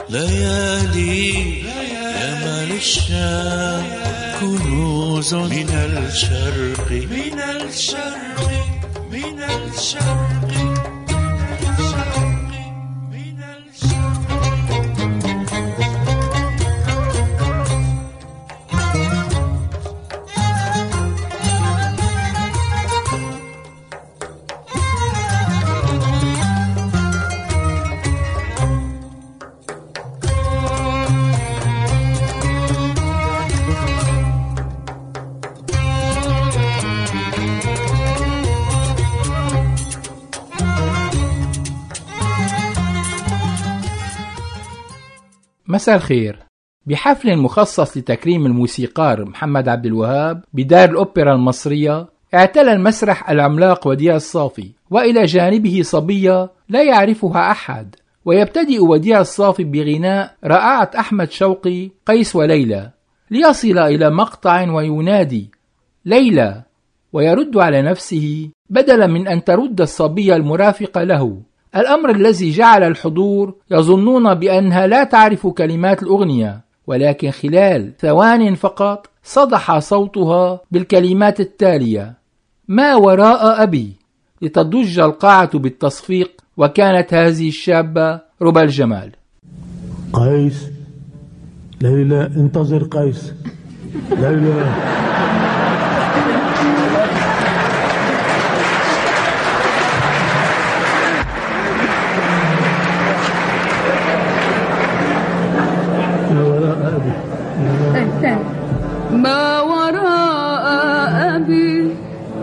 ليالي يا مال الشام كنوز من الشرق من الشرق من الشرق من الشرق مساء الخير بحفل مخصص لتكريم الموسيقار محمد عبد الوهاب بدار الأوبرا المصرية اعتلى المسرح العملاق وديع الصافي وإلى جانبه صبية لا يعرفها أحد ويبتدئ وديع الصافي بغناء رائعة أحمد شوقي قيس وليلى ليصل إلى مقطع وينادي ليلى ويرد على نفسه بدلا من أن ترد الصبية المرافقة له الأمر الذي جعل الحضور يظنون بأنها لا تعرف كلمات الأغنية ولكن خلال ثوان فقط صدح صوتها بالكلمات التالية ما وراء أبي لتضج القاعة بالتصفيق وكانت هذه الشابة ربى الجمال قيس ليلى انتظر قيس ليلى ما وراء أبي ما وراء أبي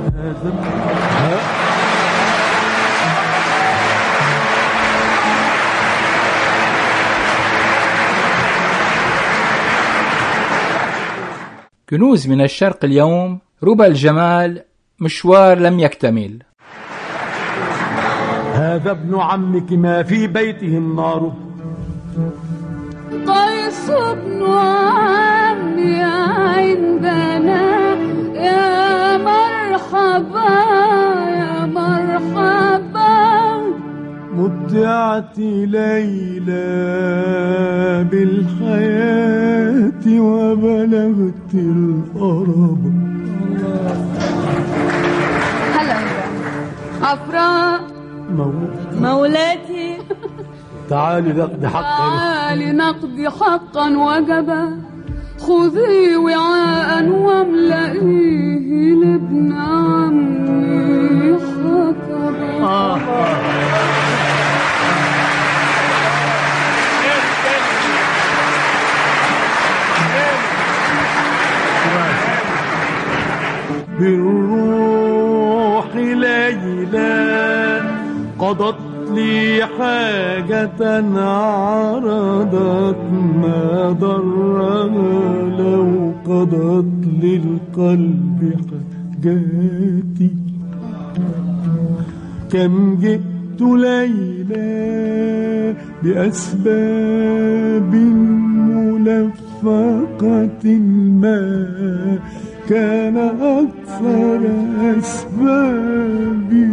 كنوز من الشرق اليوم ربى الجمال مشوار لم يكتمل هذا ابن عمك ما في بيته النار قيس بن عمي عندنا يا مرحبا يا مرحبا متعت ليلى بالحياة وبلغت الأرب هلا عفراء موت مولاتي تعالي نقضي حقا تعالي نقضي حقا وجبا خذي وعاء واملئيه لابن عمي حكبا بالروح ليلى قضت لي حاجة عرضت ما ضرها لو قضت للقلب حاجاتي كم جئت ليلى بأسباب ملفقة ما كان أكثر أسبابي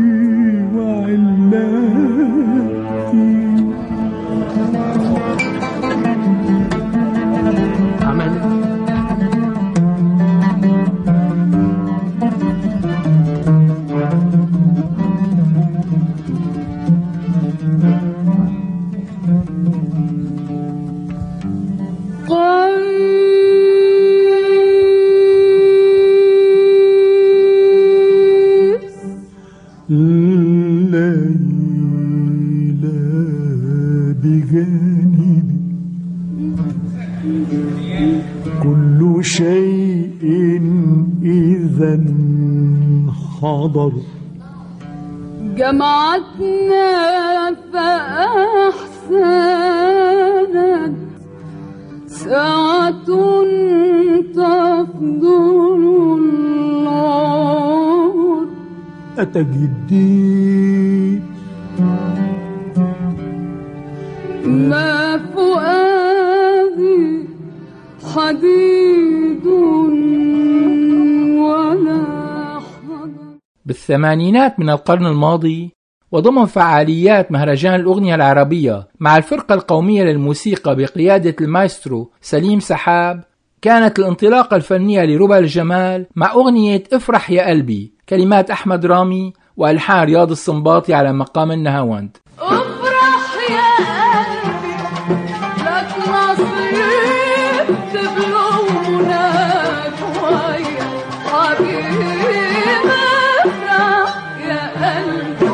وعلاتي قيس ليلى بجانبي كل شيء إذا حضر جمعتنا فأحسنت ساعة تفضل النار أتجدي ما فؤادي حديد ولا حجر بالثمانينات من القرن الماضي وضمن فعاليات مهرجان الأغنية العربية مع الفرقة القومية للموسيقى بقيادة المايسترو سليم سحاب كانت الانطلاقة الفنية لربى الجمال مع أغنية افرح يا قلبي كلمات أحمد رامي وألحان رياض السنباطي على مقام النهاوند افرح يا قلبي لك نصيب تبلغ مناك ويا حبيبي افرح يا قلبي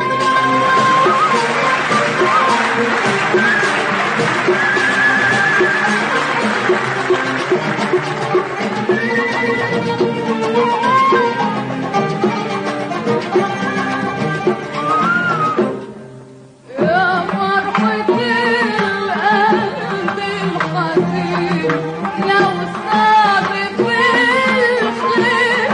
يا فرحة القلب الحزين لو صادق الخير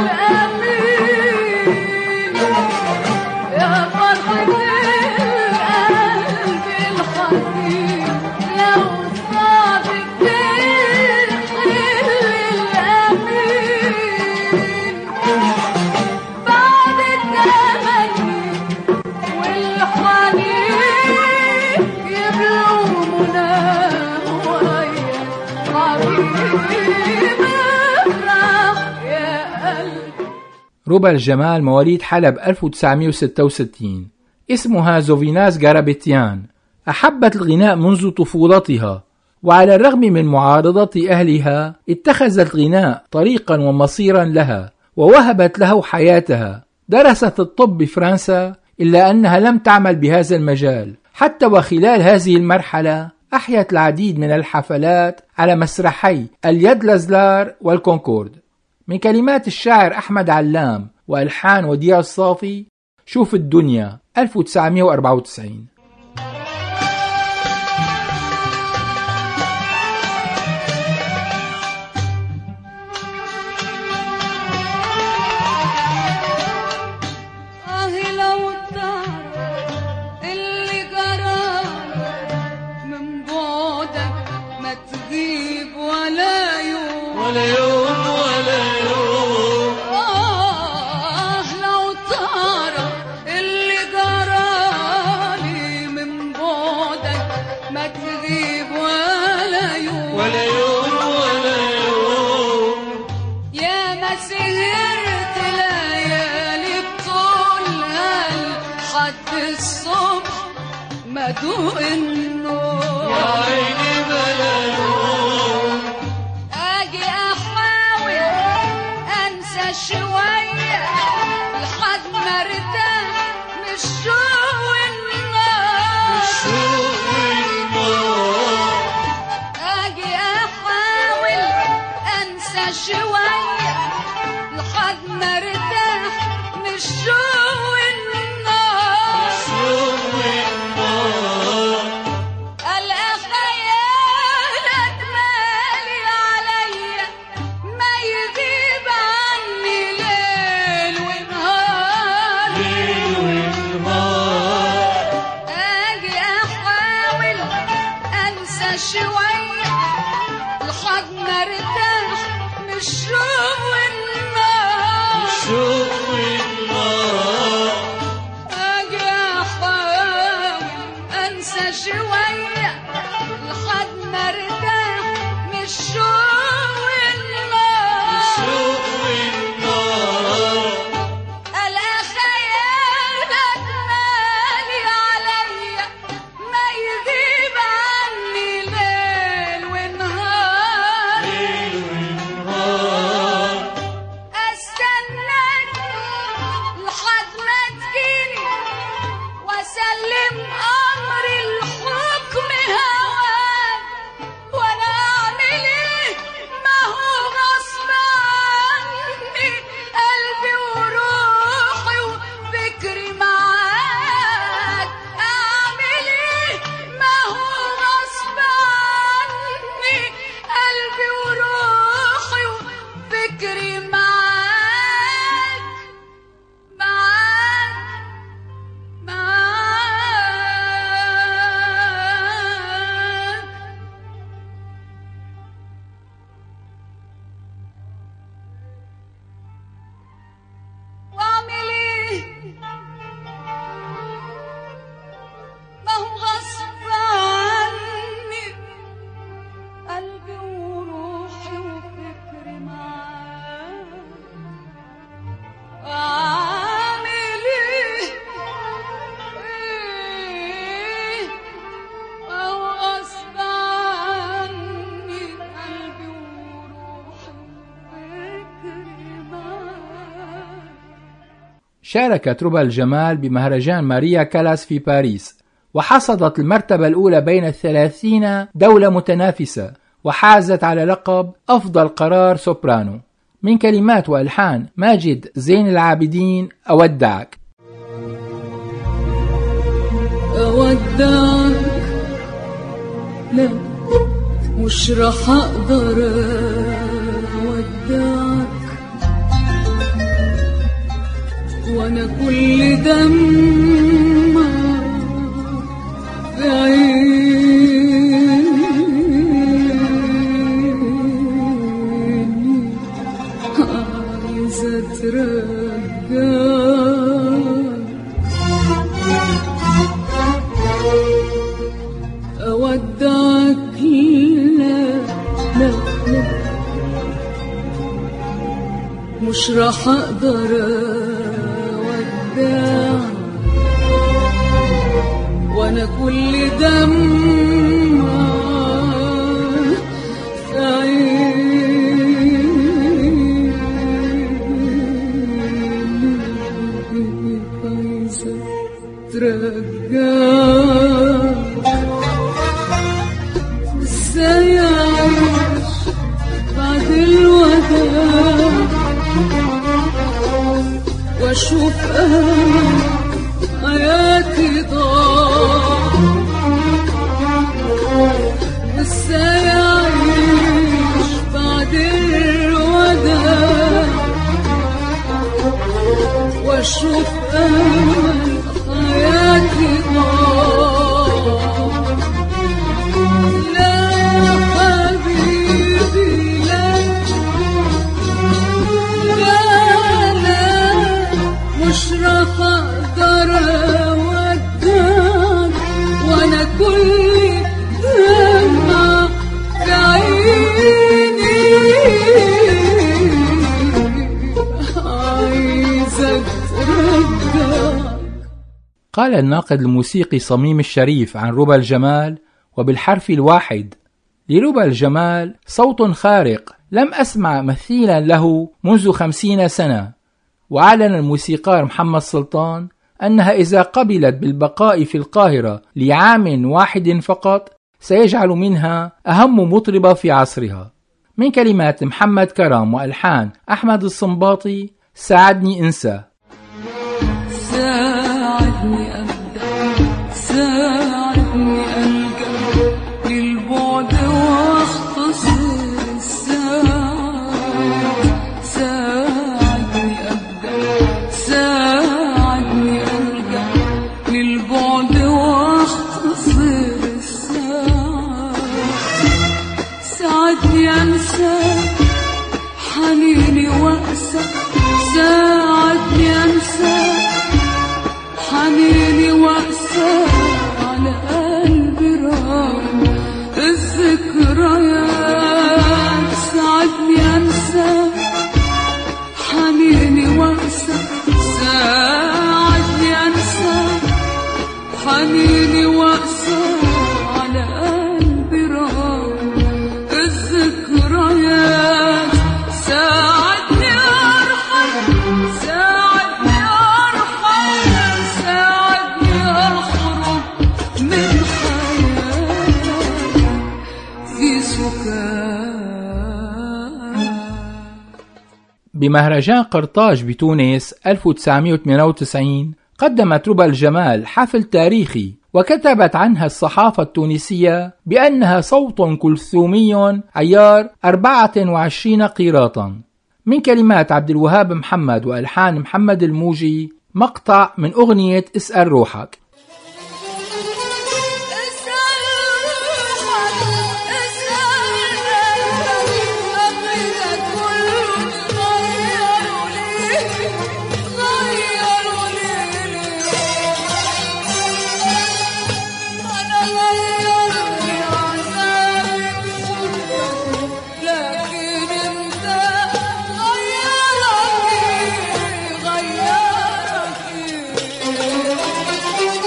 الأمين يا فرحة القلب الحزين لو صادق الخير الأمين بعد التمني والحنين يبلغ مناه ويا حبيبي افرح يا قلبي ربى الجمال مواليد حلب 1966 اسمها زوفيناس جارابيتيان أحبت الغناء منذ طفولتها وعلى الرغم من معارضة أهلها اتخذت الغناء طريقا ومصيرا لها ووهبت له حياتها درست الطب بفرنسا إلا أنها لم تعمل بهذا المجال حتى وخلال هذه المرحلة أحيت العديد من الحفلات على مسرحي اليد لازلار والكونكورد من كلمات الشاعر أحمد علام وألحان وديع الصافي شوف الدنيا 1994 آه لو تعرف اللي جرالك من بعدك ما تغيب ولا يوم ولا يوم ولا يوم آه لو تعرف اللي جرالي من بعدك ما تغيب ولا يوم ولا يوم ولا يوم يا ما سهرت ليالي بطولها لحد الصبح مدوق النور يا عيني بلا نوم اجي احاول انسى شويه لحد ما ارتاح من الشوق والنار شوق النار اجي احاول انسى شويه لحد ما ارتاح من الشوق والنار شوق النار القى خيالك مالي عليا ما يغيب عني ليل ونهار ليل ونهار اجي احاول انسى شويه لحد ما ارتاح من الشوق والنار شوق النار اجي احاول انسى شويه لحد ما ارتاح من الشوق والنار شوق النار القى خيالك مالي عليا ما يغيب عني ليل ونهار ليل ونهار استناك لحد ما تجيني واسلم امري الحكم هواك شاركت ربى الجمال بمهرجان ماريا كالاس في باريس وحصدت المرتبة الأولى بين الثلاثين دولة متنافسة وحازت على لقب أفضل قرار سوبرانو من كلمات وألحان ماجد زين العابدين أودعك أودعك لا مش رح أقدر أودعك وأنا كل دمع في عيني عايزة ترجعك أودعك لا لا لا مش راح أقدر أودعك وأنا كل دمع في عيني عايزة ترجعك ازاي اعيش بعد الوداع واشوف انا حياتي ضاع ازاي اعيش بعد الوداع واشوف انا حياتي ضاع لا حبيبي لا لا لا مش راح اقدر اودعك وانا كل دمع في عيني عايزك ترجعك قال الناقد الموسيقي صميم الشريف عن ربى الجمال وبالحرف الواحد لربى الجمال صوت خارق لم أسمع مثيلا له منذ خمسين سنة وأعلن الموسيقار محمد سلطان أنها إذا قبلت بالبقاء في القاهرة لعام واحد فقط سيجعل منها أهم مطربة في عصرها من كلمات محمد كرم وألحان أحمد الصنباطي ساعدني انسى ساعدني أبدأ ساعدني ألقى للبعد واختصر الساعة ساعدني أبدأ ساعدني ألقى للبعد واختصر الساعة ساعدني أنسى حنيني وأسى ساعدني أنسى حنيني وأسى على قلبي رام الذكريات ساعدني أنسى حنيني وأسى ساعدني أنسى حنيني وأسى على قلبي رام الذكريات ساعدني أرحم ساعدني أرحم ساعدني أخرج من حياتي في سكات بمهرجان قرطاج بتونس 1998 قدمت ربى الجمال حفل تاريخي وكتبت عنها الصحافة التونسية بأنها صوت كلثومي عيار 24 قيراطا من كلمات عبد الوهاب محمد وألحان محمد الموجي مقطع من أغنية اسأل روحك اسأل روحك اسأل قلبك كله غيروا ليه غيروا ليه أنا غيرني عذابي لكن أنت غيرك غيرك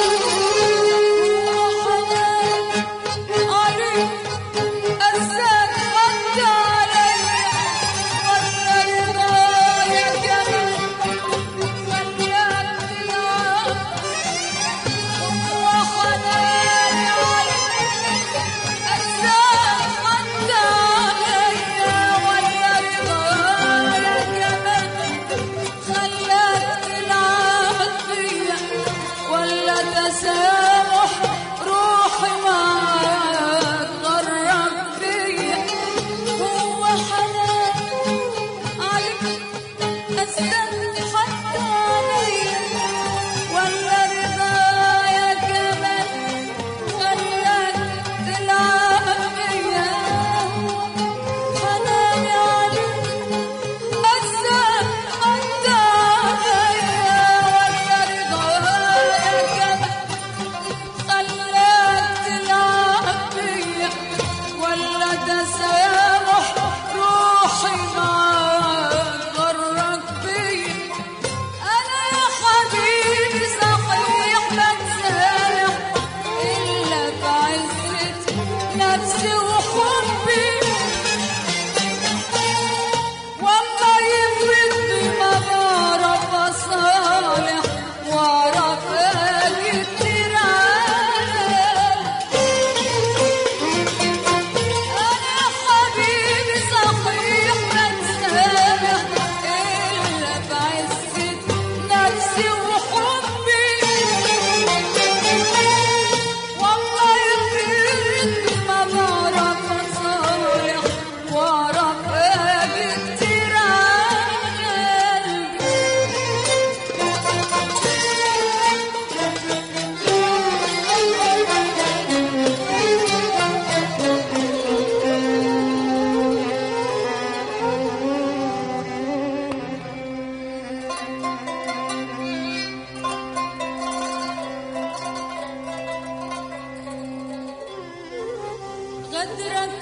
غدرك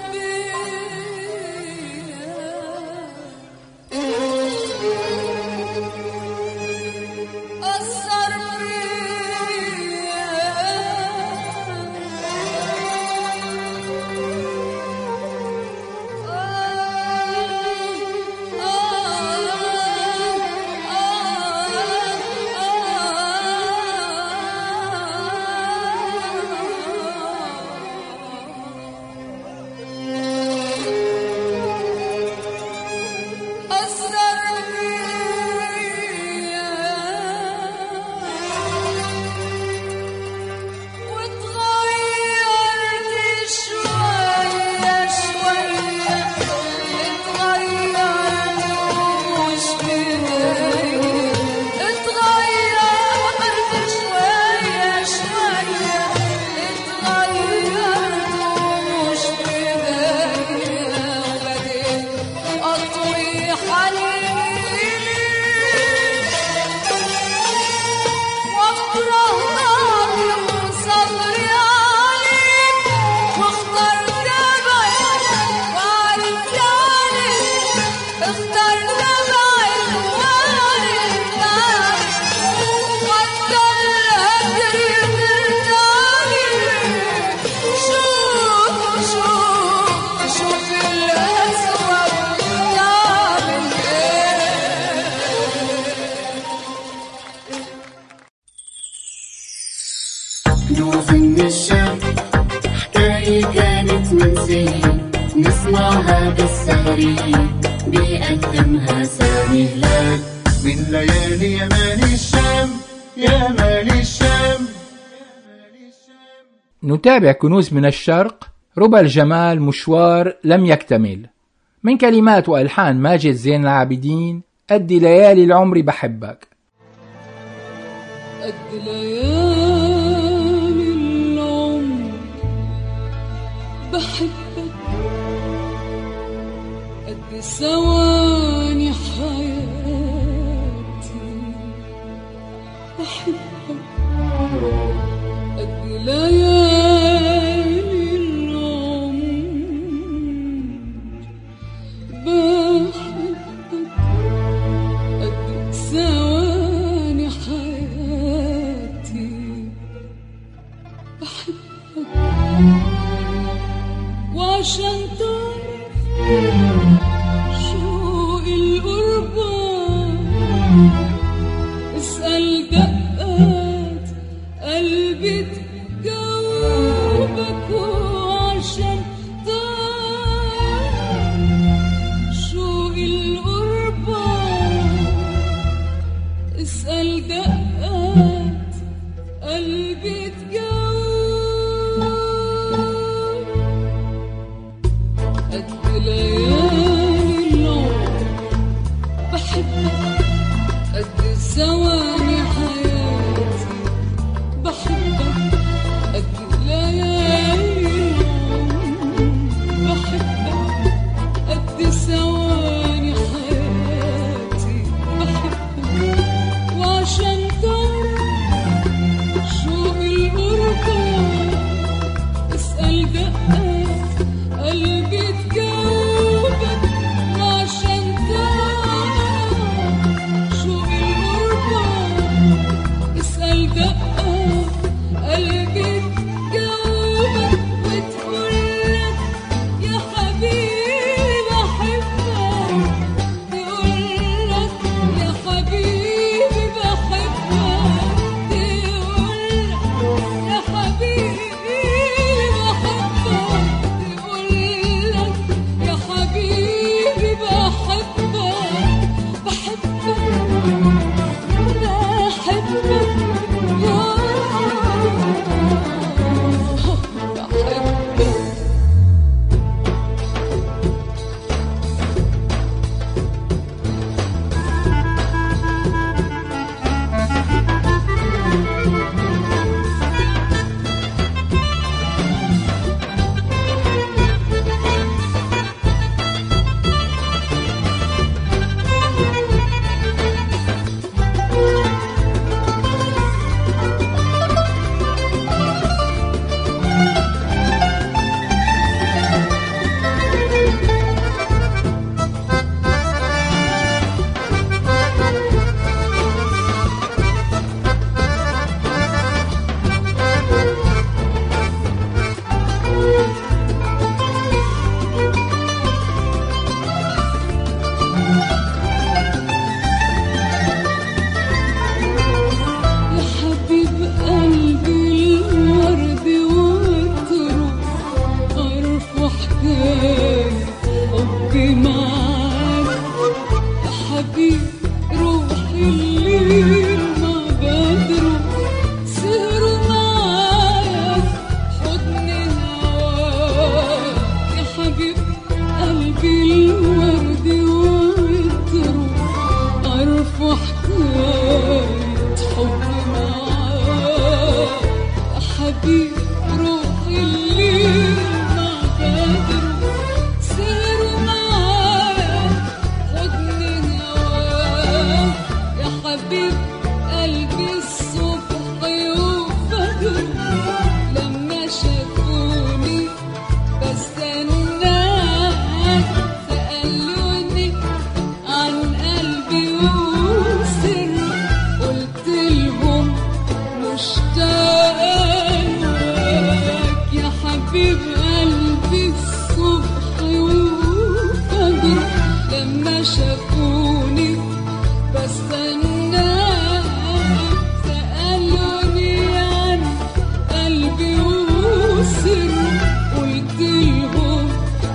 بيا أثر أثر وتغيرت شوية شوية اتغيرت مش بداية اتغيرت شوية شوية اتغيرت مش بداية وبديت أطوي حنيني واكره ناري وصبري عليك واخترت بعيد وعرفت عليك اخترت بعيد وعرفت عليك حتى الهجر مرتاحي شوف شوف شوف الأسود تعمل ايه كنوز من الشام حكاية كانت منسية نسمعها بالسهري بيقدمها سامي هلال من ليالي يمان الشام يا مال الشام نتابع كنوز من الشرق ربى الجمال مشوار لم يكتمل من كلمات وألحان ماجد زين العابدين أدي ليالي العمر بحبك قد ليالي العمر بحبك قد ثواني حياتي بحبك قد ليالي العمر بحبك قد ثواني حياتي بحبك وعشان تعرف شوق القربان اسأل دقات قلبي تجاوبك وعشان تعرف شوق القربان اسأل دقات قلبي تجاوب قد ليالي قلبي روحي اللي ما قادر سير معايا خدني هواك يا حبيب قلبي الصبح وفجر لما شافوني بستناك سألوني عن قلبي وسر قلت لهم مشتاق لك يا حبيب قلبي الصبح وفجر لما شافوني بستناك سألوني عن قلبي وسر قلت لهم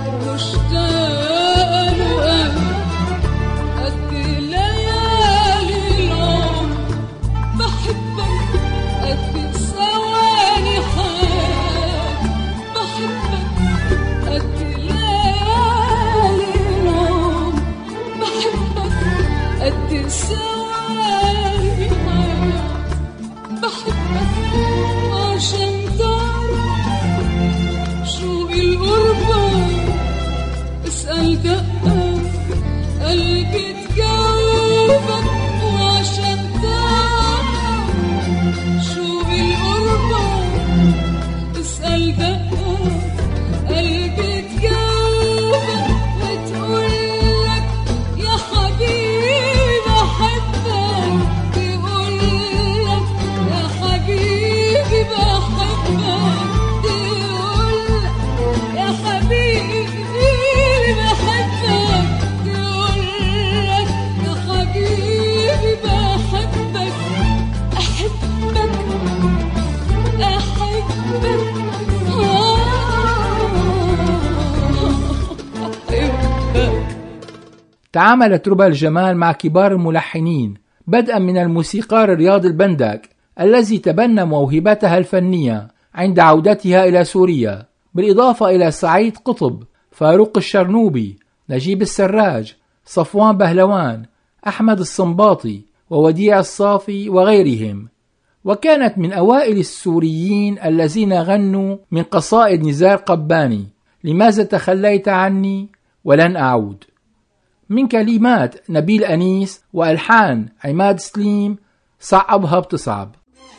مشتاق لك قد ليالي العمر بحبك قد ثواني حياة بحبك قد ليالي العمر بحبك قد ثواني حياة بحبك عشان تعرف شوقي الغربة اسأل دقة قلبي تجاوبك وعشان تعرف شوقي الغربة اسأل دقة قلبي تجاوبك وتقولك يا حبيبي أحبك تقولك يا حبيبي بحبك تقولك يا حبيبي بحبك تقولك يا حبيبي بحبك أحبك أحبك آه أحبك تعاملت ربى الجمال مع كبار الملحنين بدءا من الموسيقار رياض البندك الذي تبنى موهبتها الفنية عند عودتها إلى سوريا بالإضافة إلى سعيد قطب فاروق الشرنوبي نجيب السراج صفوان بهلوان أحمد الصنباطي ووديع الصافي وغيرهم وكانت من أوائل السوريين الذين غنوا من قصائد نزار قباني لماذا تخليت عني ولن أعود من كلمات نبيل أنيس وألحان عماد سليم صعبها بتصعب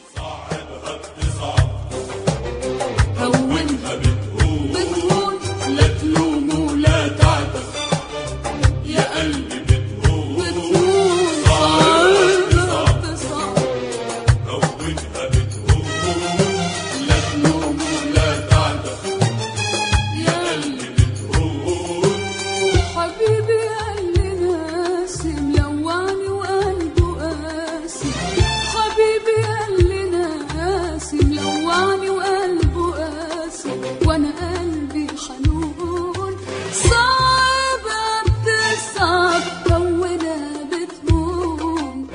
هونها بتهون لا تلوم ولا تعتب يا قلبي بتهون بتهون صعب تصعب هونها بتهون لا تلوم ولا تعتب يا قلبي بتهون حبيبي قلبي ناسي ملوعني وقلبه قاسي حبيبي قلبي ناسي ملوعني وقلبه قاسي وانا قلبي حنون صعب بتصعب هونها بتهون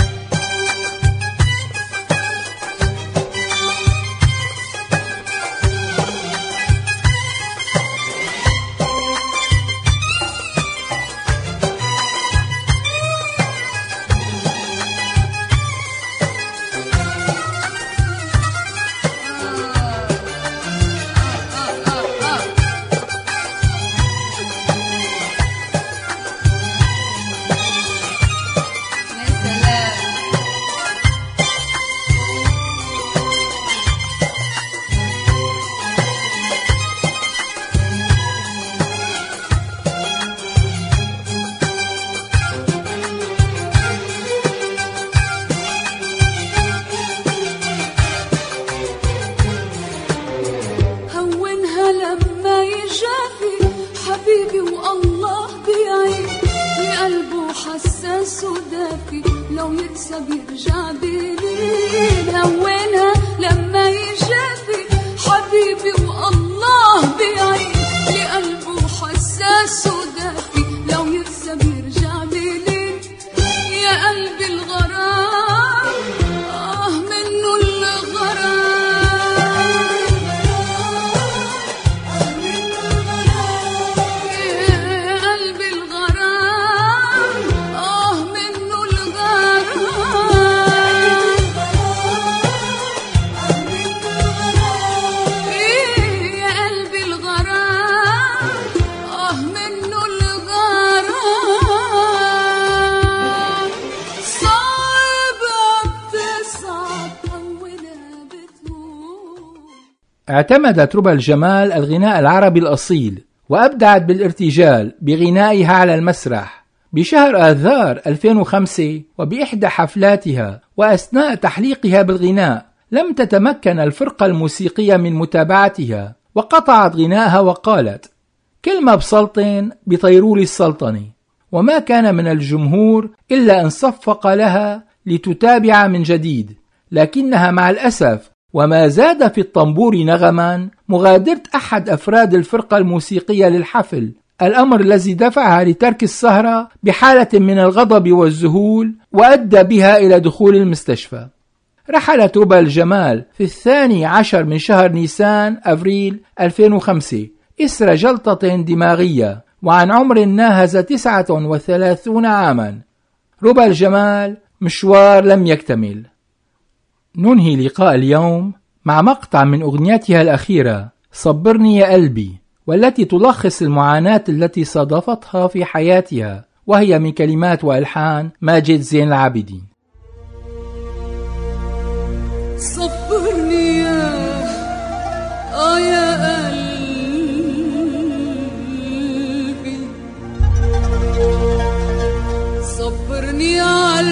هونها لما يجافي حبيبي والله بيعين بقلبه حساس ودافي لو يكسب يرجع بليل هونها لما يجافي حبيبي والله بيعين بقلبه حساس ودافي لو يكسب يرجع بليل يا قلبي الغرام آه منه الغرام يا قلبي الغرام آه منه الغرام اعتمدت ربى الجمال الغناء العربي الأصيل وأبدعت بالارتجال بغنائها على المسرح بشهر آذار 2005 وبإحدى حفلاتها وأثناء تحليقها بالغناء لم تتمكن الفرقة الموسيقية من متابعتها وقطعت غناءها وقالت كلمة بسلطن بطيرولي السلطنة وما كان من الجمهور إلا أن صفق لها لتتابع من جديد لكنها مع الأسف وما زاد في الطنبور نغما مغادرة أحد أفراد الفرقة الموسيقية للحفل الأمر الذي دفعها لترك السهرة بحالة من الغضب والذهول وأدى بها إلى دخول المستشفى رحلت ربى الجمال في الثاني عشر من شهر نيسان أفريل 2005 إثر جلطة دماغية وعن عمر ناهز 39 عاما ربى الجمال مشوار لم يكتمل ننهي لقاء اليوم مع مقطع من أغنيتها الأخيرة صبرني يا قلبي والتي تلخص المعاناة التي صادفتها في حياتها وهي من كلمات وألحان ماجد زين العابدين صبرني يا آه يا قلبي صبرني على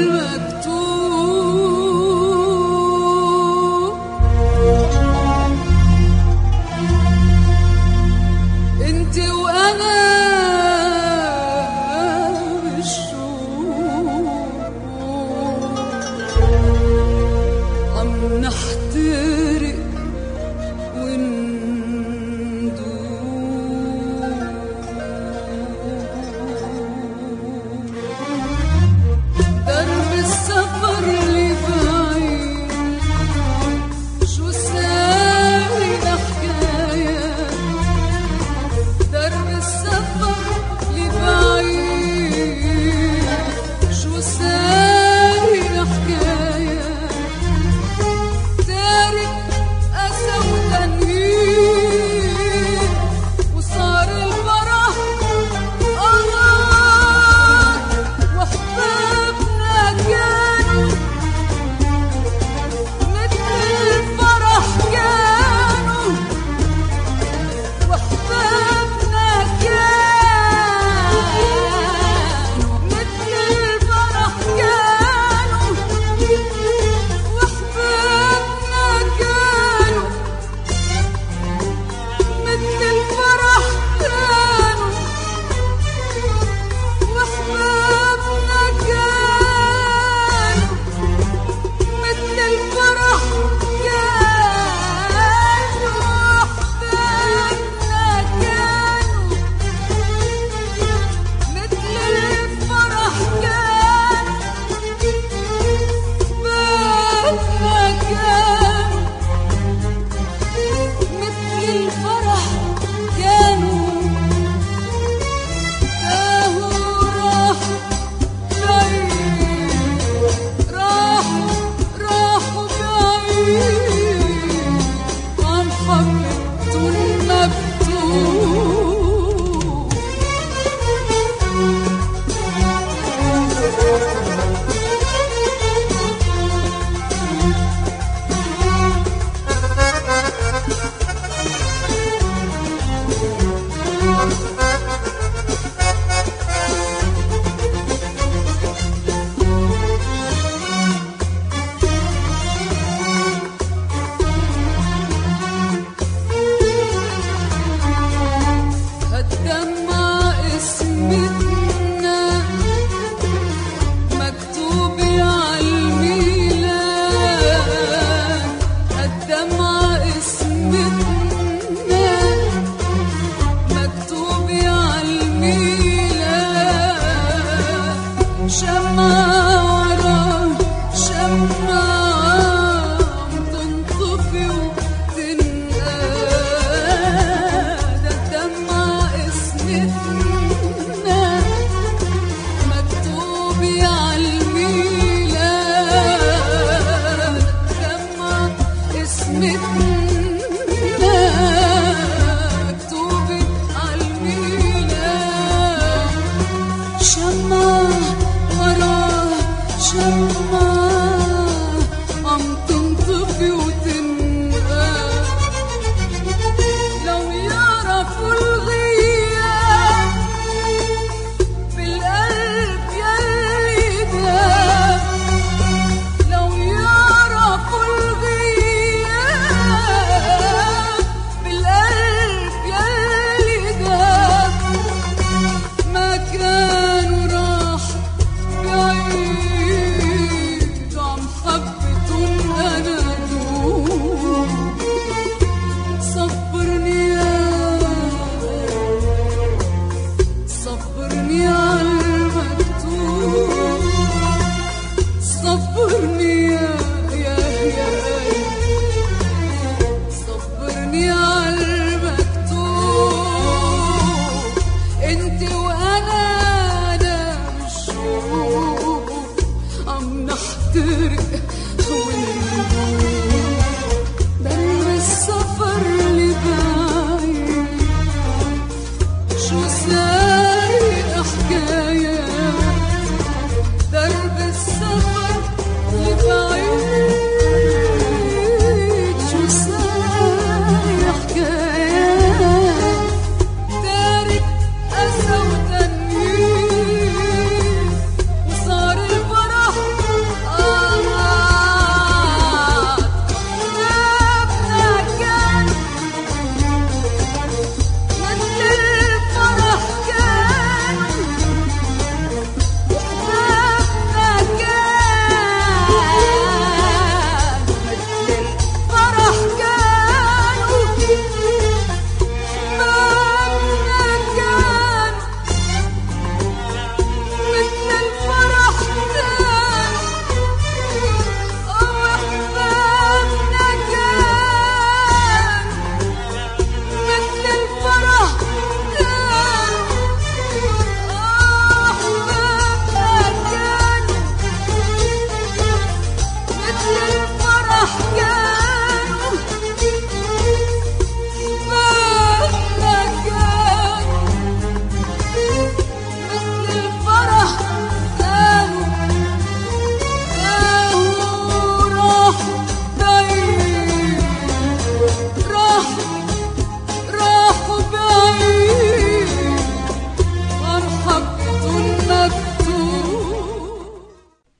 المكتوب انت وانا بالشوق عم نحترق ون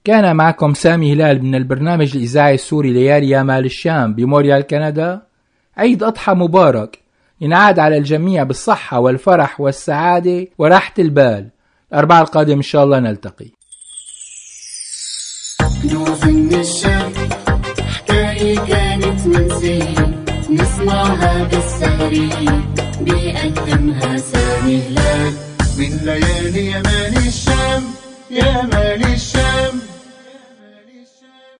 كان معكم سامي هلال من البرنامج الإذاعي السوري ليالي يا مال الشام بموريال كندا عيد أضحى مبارك ينعاد على الجميع بالصحة والفرح والسعادة وراحة البال الأربعاء القادم إن شاء الله نلتقي كنوز من الشام حكاية كانت منسية نسمعها بالسهرية بيقدمها سامي هلال من ليالي يا مال الشام يا مال الشام